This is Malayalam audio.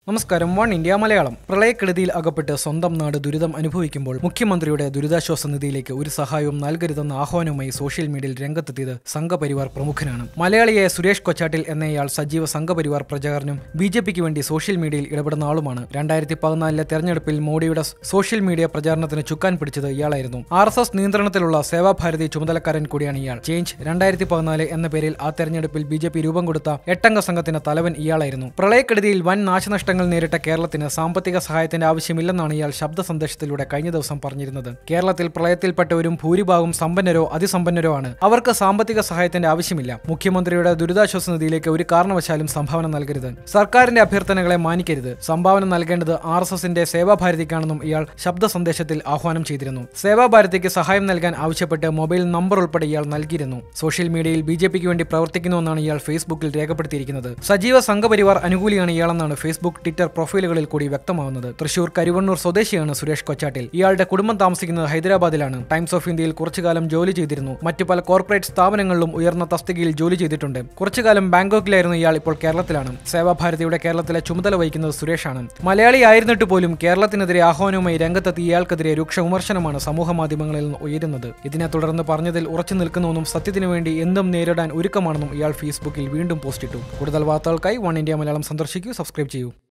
നമസ്കാരം വൺ ഇന്ത്യ മലയാളം പ്രളയക്കെടുതിയിൽ അകപ്പെട്ട് സ്വന്തം നാട് ദുരിതം അനുഭവിക്കുമ്പോൾ മുഖ്യമന്ത്രിയുടെ ദുരിതാശ്വാസ നിധിയിലേക്ക് ഒരു സഹായവും നൽകരുതെന്ന ആഹ്വാനവുമായി സോഷ്യൽ മീഡിയയിൽ രംഗത്തെത്തിയത് സംഘപരിവാർ പ്രമുഖനാണ് മലയാളിയെ സുരേഷ് കൊച്ചാട്ടിൽ എന്നയാൾ സജീവ സംഘപരിവാർ പ്രചാരനും ബി ജെ പിക്ക് വേണ്ടി സോഷ്യൽ മീഡിയയിൽ ഇടപെടുന്ന ആളുമാണ് രണ്ടായിരത്തി പതിനാലിലെ തെരഞ്ഞെടുപ്പിൽ മോഡിയുടെ സോഷ്യൽ മീഡിയ പ്രചാരണത്തിന് ചുക്കാൻ പിടിച്ചത് ഇയാളായിരുന്നു ആർ എസ് എസ് നിയന്ത്രണത്തിലുള്ള സേവാഭാരതി ചുമതലക്കാരൻ കൂടിയാണ് ഇയാൾ ചേഞ്ച് രണ്ടായിരത്തി പതിനാല് എന്ന പേരിൽ ആ തെരഞ്ഞെടുപ്പിൽ ബി ജെ പി രൂപം കൊടുത്ത എട്ടംഗ സംഘത്തിന്റെ തലവൻ ഇയാളായിരുന്നു പ്രളയക്കെടുതിയിൽ വൻ നാശനഷ്ടങ്ങൾ നേരിട്ട കേരളത്തിന് സാമ്പത്തിക സഹായത്തിന്റെ ആവശ്യമില്ലെന്നാണ് ഇയാൾ ശബ്ദ സന്ദേശത്തിലൂടെ കഴിഞ്ഞ ദിവസം പറഞ്ഞിരുന്നത് കേരളത്തിൽ പ്രളയത്തിൽപ്പെട്ടവരും ഭൂരിഭാഗവും സമ്പന്നരോ അതിസമ്പന്നരോ ആണ് അവർക്ക് സാമ്പത്തിക സഹായത്തിന്റെ ആവശ്യമില്ല മുഖ്യമന്ത്രിയുടെ ദുരിതാശ്വാസ നിധിയിലേക്ക് ഒരു കാരണവശാലും സംഭാവന നൽകരുത് സർക്കാരിന്റെ അഭ്യർത്ഥനകളെ മാനിക്കരുത് സംഭാവന നൽകേണ്ടത് ആർ എസ് എസിന്റെ സേവാഭാരതിക്കാണെന്നും ഇയാൾ ശബ്ദ സന്ദേശത്തിൽ ആഹ്വാനം ചെയ്തിരുന്നു സേവാഭാരതിക്ക് സഹായം നൽകാൻ ആവശ്യപ്പെട്ട് മൊബൈൽ നമ്പർ ഉൾപ്പെടെ ഇയാൾ നൽകിയിരുന്നു സോഷ്യൽ മീഡിയയിൽ ബി ജെ പിക്ക് വേണ്ടി പ്രവർത്തിക്കുന്നുവെന്നാണ് ഇയാൾ ഫേസ്ബുക്കിൽ രേഖപ്പെടുത്തിയിരിക്കുന്നത് സജീവ സംഘപരിവാർ അനുകൂലിയാണ് ഇയാളെന്നാണ് ഫേസ്ബുക്ക് ട്വിറ്റർ പ്രൊഫൈലുകളിൽ കൂടി വ്യക്തമാവുന്നത് തൃശൂർ കരുവണ്ണൂർ സ്വദേശിയാണ് സുരേഷ് കൊച്ചാട്ടിൽ ഇയാളുടെ കുടുംബം താമസിക്കുന്നത് ഹൈദരാബാദിലാണ് ടൈംസ് ഓഫ് ഇന്ത്യയിൽ കുറച്ചുകാലം ജോലി ചെയ്തിരുന്നു മറ്റു പല കോർപ്പറേറ്റ് സ്ഥാപനങ്ങളിലും ഉയർന്ന തസ്തികയിൽ ജോലി ചെയ്തിട്ടുണ്ട് കുറച്ചുകാലം ബാങ്കോക്കിലായിരുന്നു ഇയാൾ ഇപ്പോൾ കേരളത്തിലാണ് സേവാഭാരതിയുടെ കേരളത്തിലെ ചുമതല വഹിക്കുന്നത് സുരേഷാണ് മലയാളി ആയിരുന്നിട്ട് പോലും കേരളത്തിനെതിരെ ആഹ്വാനവുമായി രംഗത്തെത്തിയ ഇയാൾക്കെതിരെ രൂക്ഷ വിമർശനമാണ് സമൂഹ മാധ്യമങ്ങളിൽ നിന്ന് ഉയരുന്നത് ഇതിനെ തുടർന്ന് പറഞ്ഞതിൽ ഉറച്ചു നിൽക്കുന്നുവെന്നും സത്യത്തിനു വേണ്ടി എന്തും നേരിടാൻ ഒരുക്കമാണെന്നും ഇയാൾ ഫേസ്ബുക്കിൽ വീണ്ടും പോസ്റ്റിട്ടു കൂടുതൽ വാർത്തകൾക്കായി വൺ ഇന്ത്യ മലയാളം സന്ദർശിക്കൂ സബ്സ്ക്രൈബ് ചെയ്യൂ